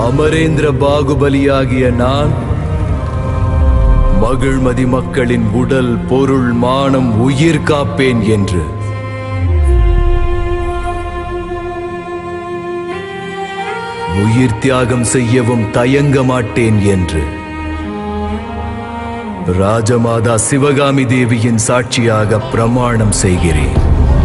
அமரேந்திர பாகுபலியாகிய நான் மகிழ்மதி மக்களின் உடல் பொருள் மானம் உயிர் காப்பேன் என்று உயிர் தியாகம் செய்யவும் தயங்க மாட்டேன் என்று ராஜமாதா சிவகாமி தேவியின் சாட்சியாக பிரமாணம் செய்கிறேன்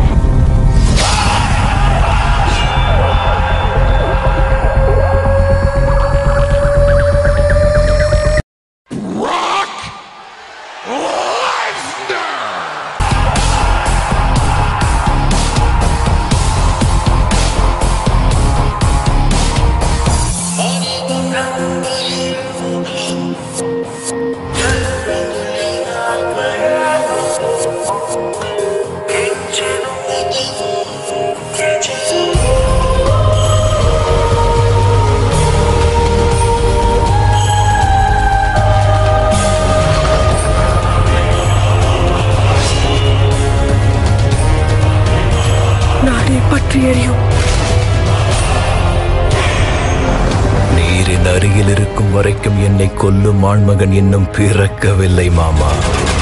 நாடே பற்றி எரியும் நீரின் அருகில் இருக்கும் வரைக்கும் என்னை கொல்லும் ஆண்மகன் இன்னும் பிறக்கவில்லை மாமா